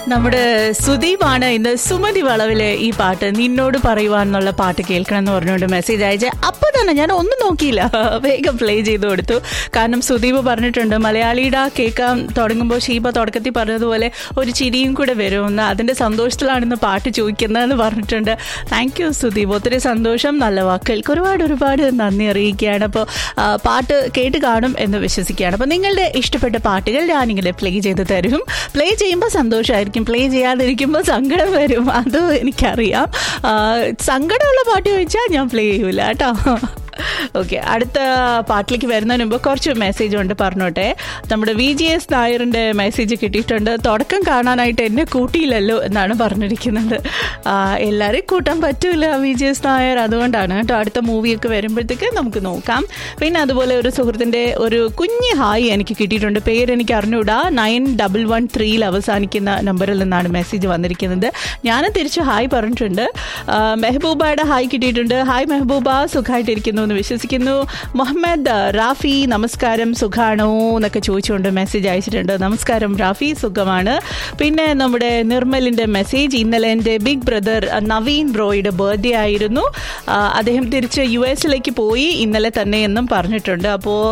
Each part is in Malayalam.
നമ്മുടെ സുദീപാണ് ഇന്ന് സുമതി വളവിലെ ഈ പാട്ട് നിന്നോട് പറയുവാൻ എന്നുള്ള പാട്ട് കേൾക്കണം എന്ന് പറഞ്ഞുകൊണ്ട് മെസ്സേജ് അയച്ച് അപ്പൊ തന്നെ ഞാൻ ഒന്നും നോക്കിയില്ല വേഗം പ്ലേ ചെയ്ത് കൊടുത്തു കാരണം സുദീപ് പറഞ്ഞിട്ടുണ്ട് മലയാളിയുടെ കേൾക്കാൻ തുടങ്ങുമ്പോൾ ഷീബ തുടക്കത്തിൽ പറഞ്ഞതുപോലെ ഒരു ചിരിയും കൂടെ വരുമെന്ന് അതിന്റെ സന്തോഷത്തിലാണ് ഇന്ന് പാട്ട് ചോദിക്കുന്നതെന്ന് പറഞ്ഞിട്ടുണ്ട് താങ്ക് യു സുദീപ് ഒത്തിരി സന്തോഷം നല്ല വാക്കുകൾക്ക് ഒരുപാട് ഒരുപാട് നന്ദി അറിയിക്കുകയാണ് അപ്പോൾ പാട്ട് കേട്ട് കാണും എന്ന് വിശ്വസിക്കുകയാണ് അപ്പോൾ നിങ്ങളുടെ ഇഷ്ടപ്പെട്ട പാട്ടുകൾ ഞാനിങ്ങനെ പ്ലേ ചെയ്ത് തരും പ്ലേ ചെയ്യുമ്പോൾ സന്തോഷമായിരിക്കും പ്ലേ ചെയ്യാതിരിക്കുമ്പോൾ സങ്കടം വരും അതും എനിക്കറിയാം ആ, സങ്കടമുള്ള പാട്ട് ചോദിച്ചാൽ ഞാൻ പ്ലേ ചെയ്യൂല കേട്ടോ ഓക്കെ അടുത്ത പാട്ടിലേക്ക് വരുന്നതിന് മുമ്പ് കുറച്ച് മെസ്സേജ് ഉണ്ട് പറഞ്ഞോട്ടെ നമ്മുടെ വി ജി എസ് നായറിൻ്റെ മെസ്സേജ് കിട്ടിയിട്ടുണ്ട് തുടക്കം കാണാനായിട്ട് എന്നെ കൂട്ടിയില്ലല്ലോ എന്നാണ് പറഞ്ഞിരിക്കുന്നത് ആ, എല്ലാവരെയും കൂട്ടാൻ പറ്റൂല വി ജി എസ് നായർ അതുകൊണ്ടാണ് കേട്ടോ അടുത്ത മൂവിയൊക്കെ വരുമ്പോഴത്തേക്ക് നമുക്ക് നോക്കാം പിന്നെ അതുപോലെ ഒരു സുഹൃത്തിൻ്റെ ഒരു കുഞ്ഞ് ഹായ് എനിക്ക് കിട്ടിയിട്ടുണ്ട് പേര് എനിക്ക് അറിഞ്ഞൂടാ നയൻ ഡബിൾ വൺ ത്രീയിൽ അവസാനിക്കുന്ന നമ്പറിൽ നിന്നാണ് മെസ്സേജ് വന്നിരിക്കുന്നത് ഞാൻ തിരിച്ച് ഹായ് പറഞ്ഞിട്ടുണ്ട് ആ, മെഹബൂബയുടെ ഹായ് കിട്ടിയിട്ടുണ്ട് ഹായ് മെഹബൂബ സുഖമായിട്ടിരിക്കുന്നു എന്ന് വിശ്വസിക്കുന്നു മുഹമ്മദ് റാഫി നമസ്കാരം സുഖാണോ എന്നൊക്കെ ചോദിച്ചുകൊണ്ട് മെസ്സേജ് അയച്ചിട്ടുണ്ട് നമസ്കാരം റാഫി സുഖമാണ് പിന്നെ നമ്മുടെ നിർമ്മലിൻ്റെ മെസ്സേജ് ഇന്നലെ എൻ്റെ ബിഗ് ബ്രദർ നവീൻ ബ്രോയുടെ ബർത്ത്ഡേ ആയിരുന്നു ആ, അദ്ദേഹം തിരിച്ച് യു എസിലേക്ക് പോയി ഇന്നലെ തന്നെ എന്നും പറഞ്ഞിട്ടുണ്ട് അപ്പോൾ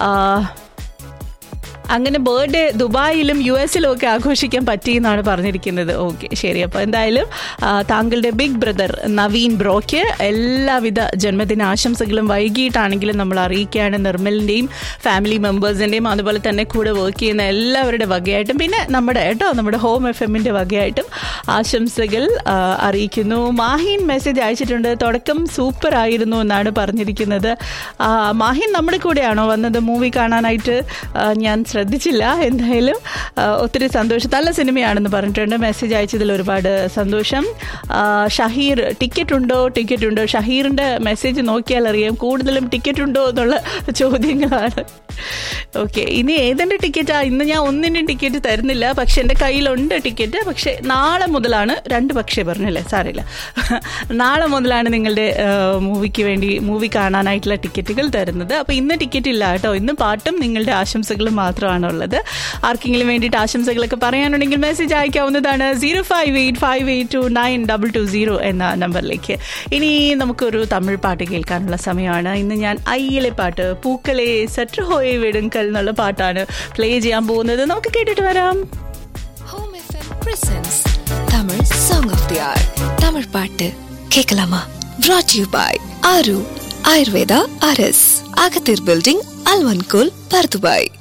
അങ്ങനെ ബർത്ത്ഡേ ദുബായിലും യു എസിലും ഒക്കെ ആഘോഷിക്കാൻ പറ്റി എന്നാണ് പറഞ്ഞിരിക്കുന്നത് ഓക്കെ ശരി അപ്പോൾ എന്തായാലും ആ, താങ്കളുടെ ബിഗ് ബ്രദർ നവീൻ ബ്രോയ്ക്ക് എല്ലാവിധ ജന്മദിന ആശംസകളും വൈകിട്ടാണെങ്കിലും നമ്മൾ അറിയിക്കുകയാണ് നിർമ്മലിൻ്റെയും ഫാമിലി മെമ്പേഴ്സിൻ്റെയും അതുപോലെ തന്നെ കൂടെ വർക്ക് ചെയ്യുന്ന എല്ലാവരുടെ വകയായിട്ടും പിന്നെ നമ്മുടെ കേട്ടോ നമ്മുടെ ഹോം എഫ് എമ്മിൻ്റെ വകയായിട്ടും ആശംസകൾ ആ, അറിയിക്കുന്നു മാഹിൻ മെസ്സേജ് അയച്ചിട്ടുണ്ട് തുടക്കം സൂപ്പർ ആയിരുന്നു എന്നാണ് പറഞ്ഞിരിക്കുന്നത് ആ, മാഹിൻ നമ്മുടെ കൂടെയാണോ വന്നത് മൂവി കാണാനായിട്ട് ആ, ഞാൻ ശ്രദ്ധിച്ചില്ല എന്തായാലും ആ, ഒത്തിരി സന്തോഷം നല്ല സിനിമയാണെന്ന് പറഞ്ഞിട്ടുണ്ട് മെസ്സേജ് അയച്ചതിൽ ഒരുപാട് സന്തോഷം ആ, ഷഹീർ ടിക്കറ്റ് ഉണ്ടോ ടിക്കറ്റ് ഉണ്ടോ ഷഹീറിൻ്റെ മെസ്സേജ് നോക്കിയാൽ അറിയാം കൂടുതലും ടിക്കറ്റ് ഉണ്ടോ എന്നുള്ള ചോദ്യങ്ങളാണ് ഓക്കെ ഇനി ഏതിൻ്റെ ടിക്കറ്റാ ഇന്ന് ഞാൻ ഒന്നിൻ്റെയും ടിക്കറ്റ് തരുന്നില്ല പക്ഷെ എൻ്റെ കയ്യിലുണ്ട് ടിക്കറ്റ് പക്ഷെ നാളെ മുതലാണ് രണ്ട് പക്ഷേ പറഞ്ഞല്ലേ സാറില്ല നാളെ മുതലാണ് നിങ്ങളുടെ മൂവിക്ക് വേണ്ടി മൂവി കാണാനായിട്ടുള്ള ടിക്കറ്റുകൾ തരുന്നത് അപ്പോൾ ഇന്ന് ടിക്കറ്റ് ഇല്ല കേട്ടോ ഇന്ന് പാട്ടും നിങ്ങളുടെ ആശംസകളും മാത്രമാണ് ഉള്ളത് ആർക്കെങ്കിലും വേണ്ടിയിട്ട് ആശംസകളൊക്കെ പറയാനുണ്ടെങ്കിൽ മെസ്സേജ് അയക്കാവുന്നതാണ് zero five eight five eight two nine double two zero എന്ന നമ്പറിലേക്ക് ഇനി നമുക്കൊരു തമിഴ് പാട്ട് കേൾക്കാനുള്ള സമയമാണ് ഇന്ന് ഞാൻ അയ്യലെ പാട്ട് പൂക്കളെ സറ്റുഹോയെ വിടുങ്കൽ എന്നുള്ള പാട്ടാണ് പ്ലേ ചെയ്യാൻ പോകുന്നത് നമുക്ക് കേട്ടിട്ട് വരാം home FM presents Tamil song of the hour Tamil பாட்டு கேட்கலாமா brought யூ பாய் ஆரு ஆயுர்வேதா ஆர்எஸ் அகத்தீர் பில்டிங் அல்வன்கோல் பர்துபாய்